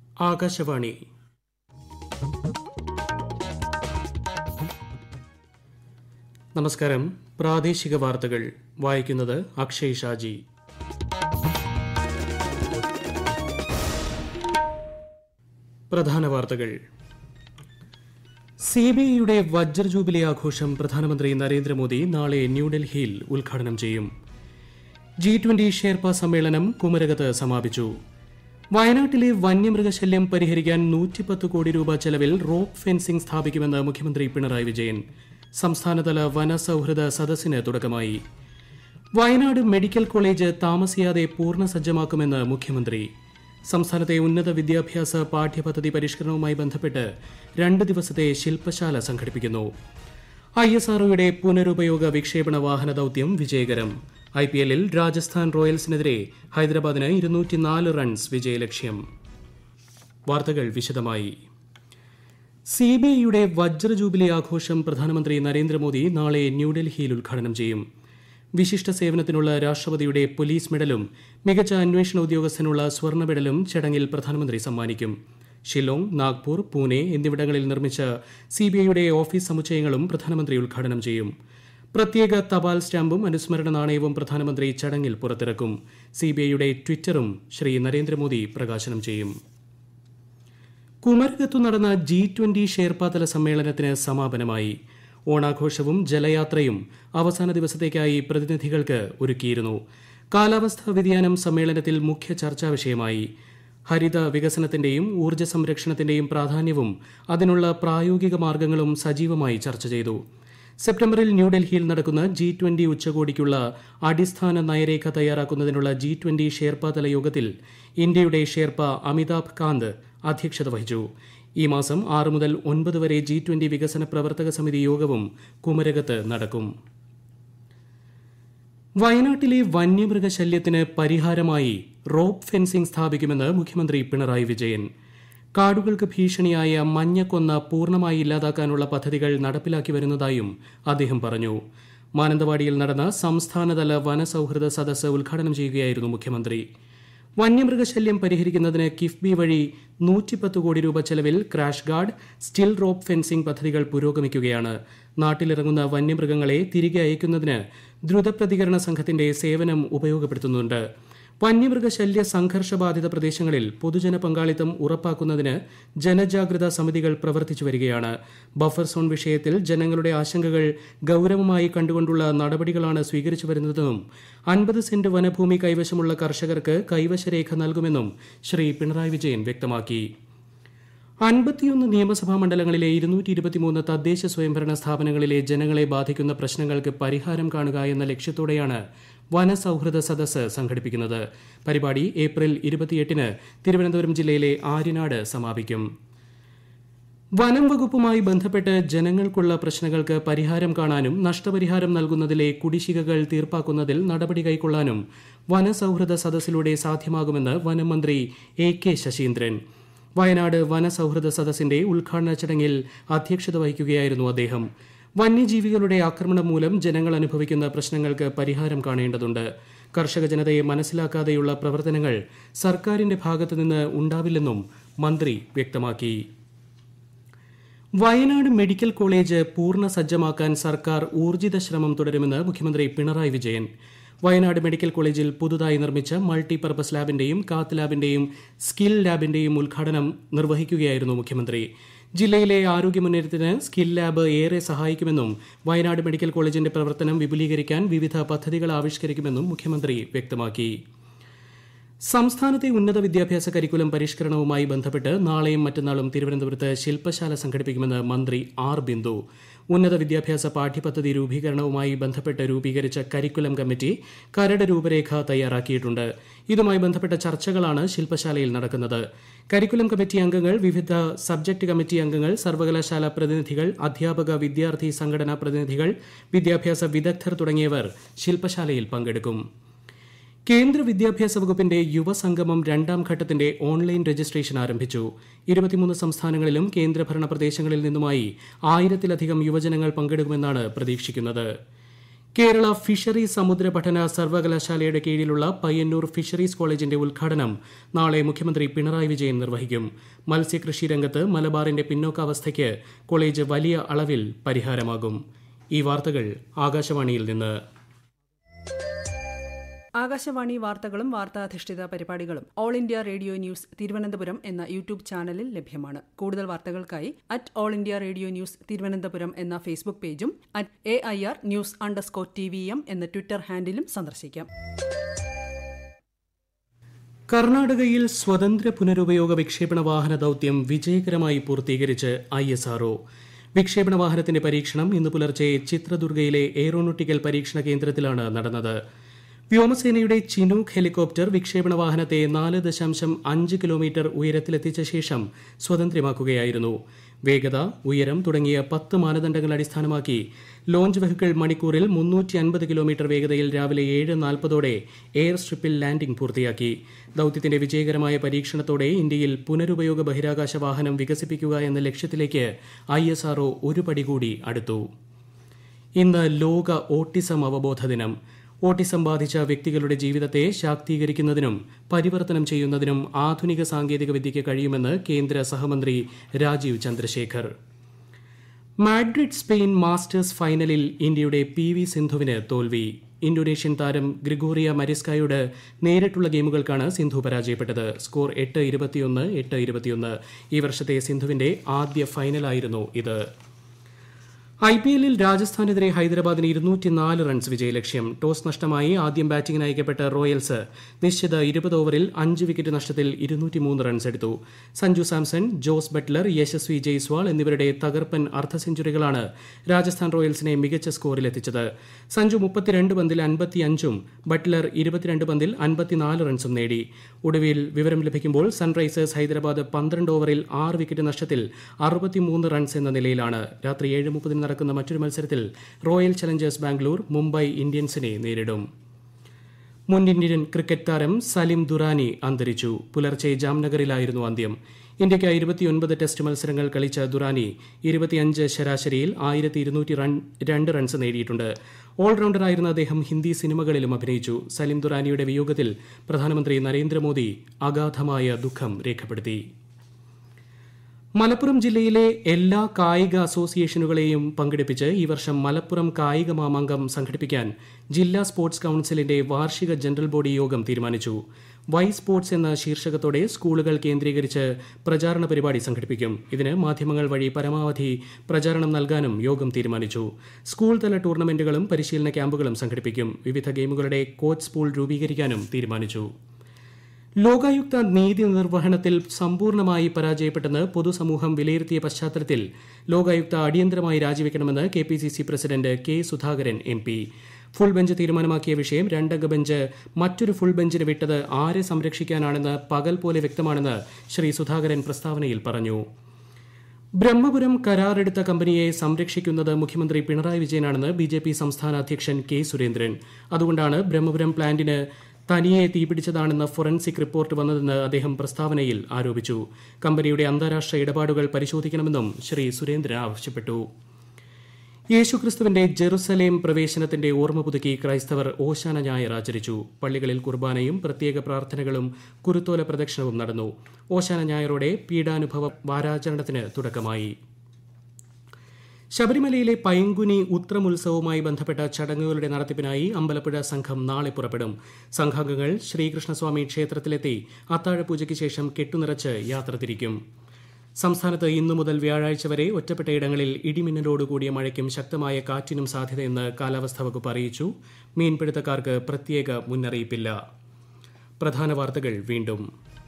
ആകാശവാണി നമസ്കാരം പ്രാദേശിക വാർത്തകൾ വായിക്കുന്നത് അക്ഷയ് ഷാജി പ്രധാന വാർത്തകൾ സി ബി ഐയുടെ വജ്ര ജൂബിലി ആഘോഷം പ്രധാനമന്ത്രി നരേന്ദ്രമോദി നാളെ ന്യൂഡൽഹിയിൽ ഉദ്ഘാടനം ചെയ്യും ജി ട്വന്റി ഷെർപ്പ സമ്മേളനം കുമരകത്ത് സമാപിച്ചു വയനാട്ടിലെ വന്യമൃഗശല്യം പരിഹരിക്കാൻ നൂറ്റിപ്പത്ത് കോടി രൂപ ചെലവിൽ റോപ്പ് ഫെൻസിംഗ് സ്ഥാപിക്കുമെന്ന് മുഖ്യമന്ത്രി പിണറായി വിജയൻ സംസ്ഥാനതല വനസൌഹൃദ സദസ്സിന് തുടക്കമായി വയനാട് മെഡിക്കൽ കോളേജ് താമസിയാതെ പൂർണ്ണ സജ്ജമാക്കുമെന്ന് മുഖ്യമന്ത്രി സംസ്ഥാനത്തെ ഉന്നത വിദ്യാഭ്യാസ പാഠ്യപദ്ധതി പരിഷ്കരണവുമായി ബന്ധപ്പെട്ട് രണ്ട് ദിവസത്തെ ശില്പശാല സംഘടിപ്പിക്കുന്നു ഐ എസ് ആർഒയുടെ പുനരുപയോഗ വിക്ഷേപണ വാഹന ദൌത്യം വിജയകരം ഐ പി എല്ലിൽ രാജസ്ഥാൻ റോയൽസിനെതിരെ ഹൈദരാബാദിന് ഇരുന്നൂറ്റിനാല് റൺസ് വിജയലക്ഷ്യം വാർത്തകൾ വിശദമായി സി ബി ഐയുടെ വജ്ര ജൂബിലി ആഘോഷം പ്രധാനമന്ത്രി നരേന്ദ്രമോദി നാളെ ന്യൂഡൽഹിയിൽ ഉദ്ഘാടനം ചെയ്യും വിശിഷ്ട സേവനത്തിനുള്ള രാഷ്ട്രപതിയുടെ പോലീസ് മെഡലും മികച്ച അന്വേഷണ ഉദ്യോഗസ്ഥനുള്ള സ്വർണ്ണ മെഡലും ചടങ്ങിൽ പ്രധാനമന്ത്രി സമ്മാനിക്കും ഷില്ലോങ് നാഗ്പൂർ പൂനെ എന്നിവിടങ്ങളിൽ നിർമ്മിച്ച സിബിഐയുടെ ഓഫീസ് സമുച്ചയങ്ങളും പ്രധാനമന്ത്രി ഉദ്ഘാടനം ചെയ്യും പ്രത്യേക തപാൽ സ്റ്റാമ്പും അനുസ്മരണ നാണയവും പ്രധാനമന്ത്രി ചടങ്ങിൽ പുറത്തിറക്കും സിബിഐയുടെ ട്വിറ്ററും ശ്രീ നരേന്ദ്രമോദി പ്രകാശനം ചെയ്യും കുമരകത്തു നടന്ന ജി ട്വന്റി ഷെയർപ്പാതല സമ്മേളനത്തിന് സമാപനമായി ഓണാഘോഷവും ജലയാത്രയും അവസാന ദിവസത്തേക്കായി പ്രതിനിധികൾക്ക് ഒരുക്കിയിരുന്നു കാലാവസ്ഥാ വ്യതിയാനം സമ്മേളനത്തിൽ മുഖ്യ ചർച്ചാ വിഷയമായി ഹരിത വികസനത്തിന്റെയും ഊർജ്ജ സംരക്ഷണത്തിന്റെയും പ്രാധാന്യവും അതിനുള്ള പ്രായോഗിക മാർഗങ്ങളും സജീവമായി ചർച്ച ചെയ്തു സെപ്റ്റംബറിൽ ന്യൂഡൽഹിയിൽ നടക്കുന്ന ജി ട്വന്റി ഉച്ചകോടിക്കുള്ള അടിസ്ഥാന നയരേഖ തയ്യാറാക്കുന്നതിനുള്ള ജി ട്വന്റി ഷെർപ്പ യോഗത്തിൽ ഇന്ത്യയുടെ ഷെർപ്പ അമിതാഭ് കാന്ത് അധ്യക്ഷത വഹിച്ചു ഈ മാസം ആറ് മുതൽ ഒൻപത് വരെ ജി ട്വന്റി വികസന പ്രവർത്തക സമിതി യോഗവും കുമരകത്ത് നടക്കും വയനാട്ടിലെ വന്യമൃഗശല്യത്തിന് പരിഹാരമായി റോപ്പ് ഫെൻസിംഗ് സ്ഥാപിക്കുമെന്ന് മുഖ്യമന്ത്രി പിണറായി വിജയൻ കാടുകൾക്ക് ഭീഷണിയായ മഞ്ഞക്കൊന്ന പൂർണ്ണമായി ഇല്ലാതാക്കാനുള്ള പദ്ധതികൾ നടപ്പിലാക്കി വരുന്നതായും അദ്ദേഹം പറഞ്ഞു മാനന്തവാടിയിൽ നടന്ന സംസ്ഥാനതല വനസൌഹൃദ സദസ്സ് ഉദ്ഘാടനം ചെയ്യുകയായിരുന്നു മുഖ്യമന്ത്രി വന്യമൃഗശല്യം പരിഹരിക്കുന്നതിന് കിഫ്ബി വഴി നൂറ്റിപ്പത്ത് കോടി രൂപ ചെലവിൽ crash guard steel rope fencing പദ്ധതികൾ പുരോഗമിക്കുകയാണ് നാട്ടിലിറങ്ങുന്ന വന്യമൃഗങ്ങളെ തിരികെ അയക്കുന്നതിന് ദ്രുതപ്രതികരണ സംഘത്തിന്റെ സേവനം ഉപയോഗപ്പെടുത്തുന്നുണ്ട് വന്യമൃഗശല്യ സംഘർഷബാധിത പ്രദേശങ്ങളിൽ പൊതുജന പങ്കാളിത്തം ഉറപ്പാക്കുന്നതിന് ജനജാഗ്രതാ സമിതികൾ പ്രവർത്തിച്ചു വരികയാണ് ബഫർ സോൺ വിഷയത്തിൽ ജനങ്ങളുടെ ആശങ്കകൾ ഗൌരവമായി കണ്ടുകൊണ്ടുള്ള നടപടികളാണ് സ്വീകരിച്ചു വരുന്നതെന്നും അൻപത് സെന്റ് വനഭൂമി കൈവശമുള്ള കർഷകർക്ക് കൈവശരേഖ നൽകുമെന്നും ശ്രീ പിണറായി വിജയൻ വ്യക്തമാക്കി അൻപത്തിയൊന്ന് നിയമസഭാ മണ്ഡലങ്ങളിലെ ഇരുന്നൂറ്റി ഇരുപത്തിമൂന്ന് തദ്ദേശ സ്വയംഭരണ സ്ഥാപനങ്ങളിലെ ജനങ്ങളെ ബാധിക്കുന്ന പ്രശ്നങ്ങൾക്ക് പരിഹാരം കാണുക എന്ന ലക്ഷ്യത്തോടെയാണ് വനസൌഹൃദ സദസ്സ് സംഘടിപ്പിക്കുന്നത് പരിപാടി ഏപ്രിൽ ഇരുപത്തിയെട്ടിന് തിരുവനന്തപുരം ജില്ലയിലെ ആര്യനാട് സമാപിക്കും വനം വകുപ്പുമായി ബന്ധപ്പെട്ട് ജനങ്ങൾക്കുള്ള പ്രശ്നങ്ങൾക്ക് പരിഹാരം കാണാനും നഷ്ടപരിഹാരം നൽകുന്നതിലെ കുടിശ്ശികകൾ തീർപ്പാക്കുന്നതിൽ നടപടി കൈക്കൊള്ളാനും വനസൌഹൃദ സദസ്സിലൂടെ സാധ്യമാകുമെന്ന് വനം മന്ത്രി എ കെ ശശീന്ദ്രൻ വയനാട് വനസൌഹൃദ സദസ്സിന്റെ ഉദ്ഘാടന ചടങ്ങിൽ അധ്യക്ഷത വഹിക്കുകയായിരുന്നു അദ്ദേഹം വന്യജീവികളുടെ ആക്രമണം മൂലം ജനങ്ങൾ അനുഭവിക്കുന്ന പ്രശ്നങ്ങൾക്ക് പരിഹാരം കാണേണ്ടതുണ്ട് കർഷക ജനതയെ മനസ്സിലാക്കാതെയുള്ള പ്രവർത്തനങ്ങൾ സർക്കാരിന്റെ ഭാഗത്തുനിന്ന് ഉണ്ടാവില്ലെന്നും മന്ത്രി വ്യക്തമാക്കി വയനാട് മെഡിക്കൽ കോളേജ് പൂർണ്ണ സജ്ജമാക്കാൻ സർക്കാർ ഊർജിത ശ്രമം തുടരുമെന്ന് മുഖ്യമന്ത്രി പിണറായി വിജയൻ വയനാട് മെഡിക്കൽ കോളേജിൽ പുതുതായി നിർമ്മിച്ച മൾട്ടിപർപ്പസ് ലാബിന്റെയും കാത്ത് ലാബിന്റെയും സ്കിൽ ലാബിന്റെയും ഉദ്ഘാടനം നിർവഹിക്കുകയായിരുന്നു മുഖ്യമന്ത്രി ജില്ലയിലെ ആരോഗ്യ മുന്നേറ്റത്തിന് സ്കിൽ ലാബ് ഏറെ സഹായിക്കുമെന്നും വയനാട് മെഡിക്കൽ കോളേജിന്റെ പ്രവർത്തനം വിപുലീകരിക്കാൻ വിവിധ പദ്ധതികൾ ആവിഷ്കരിക്കുമെന്നും മുഖ്യമന്ത്രി വ്യക്തമാക്കി സംസ്ഥാനത്തെ ഉന്നത വിദ്യാഭ്യാസ കരിക്കുലം പരിഷ്കരണവുമായി ബന്ധപ്പെട്ട് നാളെയും മറ്റന്നാളും തിരുവനന്തപുരത്ത് ശില്പശാല സംഘടിപ്പിക്കുമെന്ന് മന്ത്രി ആർ ബിന്ദു ഉന്നത വിദ്യാഭ്യാസ പാഠ്യപദ്ധതി രൂപീകരണവുമായി ബന്ധപ്പെട്ട് രൂപീകരിച്ച കരിക്കുലം കമ്മിറ്റി കരട് രൂപരേഖ തയ്യാറാക്കിയിട്ടുണ്ട് ഇതുമായി ബന്ധപ്പെട്ട ചർച്ചകളാണ് ശില്പശാലയിൽ നടക്കുന്നത് കരിക്കുലം കമ്മിറ്റി അംഗങ്ങൾ വിവിധ സബ്ജക്ട് കമ്മിറ്റി അംഗങ്ങൾ സർവകലാശാല പ്രതിനിധികൾ അധ്യാപക വിദ്യാർത്ഥി സംഘടനാ പ്രതിനിധികൾ വിദ്യാഭ്യാസ വിദഗ്ധർ തുടങ്ങിയവർ ശില്പശാലയിൽ പങ്കെടുക്കും കേന്ദ്ര വിദ്യാഭ്യാസ വകുപ്പിന്റെ യുവസംഗമം രണ്ടാം ഘട്ടത്തിന്റെ ഓൺലൈൻ രജിസ്ട്രേഷൻ ആരംഭിച്ചു ഇരുപത്തിമൂന്ന് സംസ്ഥാനങ്ങളിലും കേന്ദ്രഭരണ പ്രദേശങ്ങളിൽ നിന്നുമായി ആയിരത്തിലധികം യുവജനങ്ങൾ പങ്കെടുക്കുമെന്നാണ് പ്രതീക്ഷിക്കുന്നത് കേരള ഫിഷറി സമുദ്ര പഠന സർവകലാശാലയുടെ കീഴിലുള്ള പയ്യന്നൂർ ഫിഷറീസ് കോളേജിന്റെ ഉദ്ഘാടനം നാളെ മുഖ്യമന്ത്രി പിണറായി വിജയൻ നിർവഹിക്കും മത്സ്യകൃഷി രംഗത്ത് മലബാറിന്റെ പിന്നോക്കാവസ്ഥയ്ക്ക് കോളേജ് വലിയ അളവിൽ പരിഹാരമാകും ഈ വാർത്തകൾ ആകാശവാണിയിൽ നിന്ന് ആകാശവാണി വാർത്തകളും വാർത്താധിഷ്ഠിത പരിപാടികളും All India Radio News Thiruvananthapuram എന്ന യൂട്യൂബ് ചാനലിൽ ലഭ്യമാണ് കൂടുതൽ വാർത്തകൾക്കായി at All India Radio News Thiruvananthapuram എന്ന ഫേസ്ബുക്ക് പേജും at A I R news underscore T V M എന്ന ട്വിറ്റർ ഹാൻഡിലും സന്ദർശിക്കാം കർണാടകയിൽ സ്വതന്ത്ര പുനരുപയോഗ വിക്ഷേപണ വാഹന ദൌത്യം വിജയകരമായി പൂർത്തീകരിച്ച് ഐ എസ് ആർഒ വിക്ഷേപണ വാഹനത്തിന്റെ പരീക്ഷണം ഇന്ന് പുലർച്ചെ ചിത്രദുർഗയിലെ എയ്റോനോട്ടിക്കൽ പരീക്ഷണ കേന്ദ്രത്തിലാണ് നടന്നത് വ്യോമസേനയുടെ ചിനൂക്ക് ഹെലികോപ്റ്റർ വിക്ഷേപണ വാഹനത്തെ നാല് ദശാംശം അഞ്ച് കിലോമീറ്റർ ഉയരത്തിലെത്തിച്ച ശേഷം സ്വതന്ത്രമാക്കുകയായിരുന്നു വേഗത ഉയരം തുടങ്ങിയ പത്ത് മാനദണ്ഡങ്ങൾ അടിസ്ഥാനമാക്കി ലോഞ്ച് വെഹിക്കിൾ മണിക്കൂറിൽ മുന്നൂറ്റി അൻപത് കിലോമീറ്റർ വേഗതയിൽ രാവിലെ ഏഴ് നാൽപ്പതോടെ എയർ സ്ട്രിപ്പിൽ ലാൻഡിംഗ് പൂർത്തിയാക്കി ദൌത്യത്തിന്റെ വിജയകരമായ പരീക്ഷണത്തോടെ ഇന്ത്യയിൽ പുനരുപയോഗ ബഹിരാകാശ വാഹനം വികസിപ്പിക്കുക എന്ന ലക്ഷ്യത്തിലേക്ക് ഐ എസ് ആർഒ ഒരു പടി കൂടി അടുത്തു ഇന്ന് ലോക ഓട്ടിസം അവബോധ ദിനം ഓട്ടിസം ബാധിച്ച വ്യക്തികളുടെ ജീവിതത്തെ ശാക്തീകരിക്കുന്നതിനും പരിവർത്തനം ചെയ്യുന്നതിനും ആധുനിക സാങ്കേതിക വിദ്യയ്ക്ക് കഴിയുമെന്ന് കേന്ദ്ര സഹമന്ത്രി Rajeev Chandrasekhar Madrid Spain Masters ഫൈനലിൽ ഇന്ത്യയുടെ പി വി സിന്ധുവിന് തോൽവി ഇന്തോനേഷ്യൻ താരം ഗ്രിഗോറിയ മരിസ്കായോട് നേരിട്ടുള്ള ഗെയിമുകൾക്കാണ് സിന്ധു പരാജയപ്പെട്ടത് സ്കോർ എട്ട് ഇരുപത്തിയൊന്ന് എട്ട് ഇരുപത്തിയൊന്ന് ഈ വർഷത്തെ സിന്ധുവിന്റെ ആദ്യ ഫൈനലായിരുന്നു ഇത് ഐ പി എല്ലിൽ രാജസ്ഥാനെതിരെ ഹൈദരാബാദിന് ഇരുന്നൂറ്റിനാല് റൺസ് വിജയലക്ഷ്യം ടോസ് നഷ്ടമായി ആദ്യം ബാറ്റിംഗിന് അയക്കപ്പെട്ട റോയൽസ് നിശ്ചിത ഇരുപത് ഓവറിൽ അഞ്ച് വിക്കറ്റ് നഷ്ടത്തിൽ ഇരുന്നൂറ്റിമൂന്ന് റൺസ് എടുത്തു Sanju Samson Jos Buttler Yashasvi Jaiswal എന്നിവരുടെ തകർപ്പൻ അർദ്ധ സെഞ്ചുറികളാണ് രാജസ്ഥാൻ റോയൽസിനെ മികച്ച സ്കോറിലെത്തിച്ചത് സഞ്ജു മുപ്പത്തിരണ്ട് പന്തിൽ അൻപത്തിയഞ്ചും ബട്ട്ലർ ഇരുപത്തിരണ്ട് പന്തിൽ അൻപത്തിനാല് റൺസും നേടി ഒടുവിൽ വിവരം ലഭിക്കുമ്പോൾ സൺറൈസേഴ്സ് ഹൈദരാബാദ് പന്ത്രണ്ട് ഓവറിൽ ആറ് വിക്കറ്റ് നഷ്ടത്തിൽ അറുപത്തിമൂന്ന് റൺസ് എന്ന നിലയിലാണ് രാത്രി ഏഴ് മുപ്പതിന് നടക്കുന്ന മറ്റൊരു മത്സരത്തിൽ റോയൽ ചലഞ്ചേഴ്സ് ബാംഗ്ലൂർ മുംബൈ ഇന്ത്യൻസിനെ നേരിടും മുൻ ഇന്ത്യൻ ക്രിക്കറ്റ് താരം സലിം ദുറാനി അന്തരിച്ചു പുലർച്ചെ ജാംനഗറിലായിരുന്നു അന്ത്യം ഇന്ത്യയ്ക്ക് ഇരുപത്തിയൊൻപത് ടെസ്റ്റ് മത്സരങ്ങൾ കളിച്ച ദുറാനി ഇരുപത്തിയഞ്ച് ശരാശരിയിൽ ആയിരത്തി ഇരുന്നൂറ്റി രണ്ട് റൺസ് നേടിയിട്ടുണ്ട് ഓൾറൗണ്ടറായിരുന്ന അദ്ദേഹം ഹിന്ദി സിനിമകളിലും അഭിനയിച്ചു സലിം ദുറാനിയുടെ വിയോഗത്തിൽ പ്രധാനമന്ത്രി നരേന്ദ്രമോദി അഗാധമായ ദുഃഖം രേഖപ്പെടുത്തി മലപ്പുറം ജില്ലയിലെ എല്ലാ കായിക അസോസിയേഷനുകളെയും പങ്കെടുപ്പിച്ച് ഈ വർഷം മലപ്പുറം കായിക മാമാങ്കം സംഘടിപ്പിക്കാൻ ജില്ലാ സ്പോർട്സ് കൌൺസിലിന്റെ വാർഷിക ജനറൽ ബോഡി യോഗം തീരുമാനിച്ചു വൈ സ്പോർട്സ് എന്ന ശീർഷകത്തോടെ സ്കൂളുകൾ കേന്ദ്രീകരിച്ച് പ്രചാരണ പരിപാടി സംഘടിപ്പിക്കും ഇതിന് മാധ്യമങ്ങൾ വഴി പരമാവധി പ്രചാരണം നൽകാനും യോഗം തീരുമാനിച്ചു സ്കൂൾ തല ടൂർണമെന്റുകളും പരിശീലന ക്യാമ്പുകളും സംഘടിപ്പിക്കും വിവിധ ഗെയിമുകളുടെ കോച്ച് പൂൾ രൂപീകരിക്കാനും തീരുമാനിച്ചു ലോകായുക്ത നീതി നിർവഹണത്തിൽ സമ്പൂർണ്ണമായി പരാജയപ്പെട്ടെന്ന് പൊതുസമൂഹം വിലയിരുത്തിയ പശ്ചാത്തലത്തിൽ ലോകായുക്ത അടിയന്തരമായി രാജിവെക്കണമെന്ന് K P C C president K Sudhakaran M P full bench തീരുമാനമാക്കിയ വിഷയം രണ്ടംഗ ബെഞ്ച് മറ്റൊരു ഫുൾ ബെഞ്ചിന് വിട്ടത് ആരെ സംരക്ഷിക്കാനാണെന്ന് പകൽ പോലെ വ്യക്തമാണെന്ന് ശ്രീ സുധാകരൻ പ്രസ്താവനയിൽ പറഞ്ഞു ബ്രഹ്മപുരം കരാറെടുത്ത കമ്പനിയെ സംരക്ഷിക്കുന്നത് മുഖ്യമന്ത്രി പിണറായി വിജയനാണെന്ന് ബി ജെ പി സംസ്ഥാന അധ്യക്ഷൻ കെ സുരേന്ദ്രൻ അതുകൊണ്ടാണ് ബ്രഹ്മപുരം പ്ലാന്റിന് തനിയെ തീപിടിച്ചതാണെന്ന ഫൊറൻസിക് റിപ്പോർട്ട് വന്നതെന്ന് അദ്ദേഹം പ്രസ്താവനയിൽ ആരോപിച്ചു കമ്പനിയുടെ അന്താരാഷ്ട്ര ഇടപാടുകൾ പരിശോധിക്കണമെന്നും ശ്രീ സുരേന്ദ്രൻ ആവശ്യപ്പെട്ടു യേശുക്രിസ്തുവിന്റെ ജെറുസലേം പ്രവേശനത്തിന്റെ ഓർമ്മ പുതുക്കി ക്രൈസ്തവർ ഓശാന ഞായർ ആചരിച്ചു പള്ളികളിൽ കുർബാനയും പ്രത്യേക പ്രാർത്ഥനകളും കുരുത്തോല പ്രദക്ഷിണവും നടന്നു ഓശാന ഞായറോടെ പീഡാനുഭവ വാരാചരണത്തിന് തുടക്കമായി ശബരിമലയിലെ പൈങ്കുനി ഉത്രമുത്സവവുമായി ബന്ധപ്പെട്ട ചടങ്ങുകളുടെ നടത്തിപ്പിനായി അമ്പലപ്പുഴ സംഘം നാളെ പുറപ്പെടും സംഘാംഗങ്ങൾ ശ്രീകൃഷ്ണസ്വാമി ക്ഷേത്രത്തിലെത്തി അത്താഴപൂജയ്ക്ക് ശേഷം കെട്ടുനിറച്ച് യാത്ര തിരിക്കും സംസ്ഥാനത്ത് ഇന്നു മുതൽ വ്യാഴാഴ്ച വരെ ഒറ്റപ്പെട്ടയിടങ്ങളിൽ ഇടിമിന്നലോടുകൂടിയ മഴയ്ക്കും ശക്തമായ കാറ്റിനും സാധ്യതയെന്ന് കാലാവസ്ഥാ വകുപ്പ് അറിയിച്ചു മീൻപിടുത്തക്കാർക്ക് പ്രത്യേക മുന്നറിയിപ്പില്ല പ്രധാന വാർത്തകൾ വീണ്ടും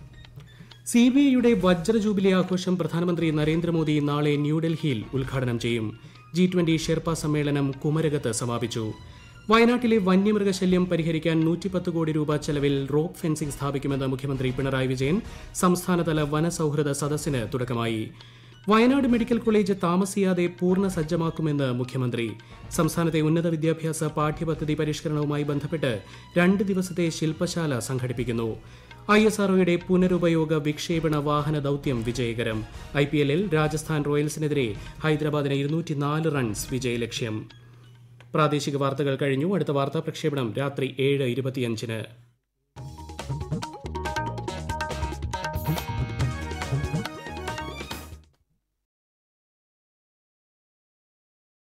സി ബി ഐയുടെ വജ്ര ജൂബിലി ആഘോഷം പ്രധാനമന്ത്രി നരേന്ദ്രമോദി നാളെ ന്യൂഡൽഹിയിൽ ഉദ്ഘാടനം ചെയ്യും ജി ട്വന്റി ഷെർപ്പ സമ്മേളനം കുമരകത്ത് സമാപിച്ചു വയനാട്ടിലെ വന്യമൃഗശല്യം പരിഹരിക്കാൻ നൂറ്റിപ്പത്ത് കോടി രൂപ ചെലവിൽ റോപ്പ് ഫെൻസിംഗ് സ്ഥാപിക്കുമെന്ന് മുഖ്യമന്ത്രി പിണറായി വിജയൻ സംസ്ഥാനതല വനസൌഹൃദ സദസ്സിന് തുടക്കമായി വയനാട് മെഡിക്കൽ കോളേജ് താമസിയാതെ പൂർണ്ണ സജ്ജമാക്കുമെന്ന് മുഖ്യമന്ത്രി സംസ്ഥാനത്തെ ഉന്നത വിദ്യാഭ്യാസ പാഠ്യപദ്ധതി പരിഷ്കരണവുമായി ബന്ധപ്പെട്ട് രണ്ട് ദിവസത്തെ ശില്പശാല സംഘടിപ്പിക്കുന്നു ഐ എസ് ആർഒയുടെ പുനരുപയോഗ വിക്ഷേപണ വാഹന ദൌത്യം വിജയകരം ഐ പി എല്ലിൽ രാജസ്ഥാൻ റോയൽസിനെതിരെ ഹൈദരാബാദിന് ഇരുന്നൂറ്റിനാല് റൺസ് വിജയലക്ഷ്യം പ്രാദേശിക വാർത്തകൾ കഴിഞ്ഞു അടുത്ത വാർത്താ പ്രക്ഷേപണം രാത്രി ഏഴ് ഇരുപത്തിയഞ്ചിന്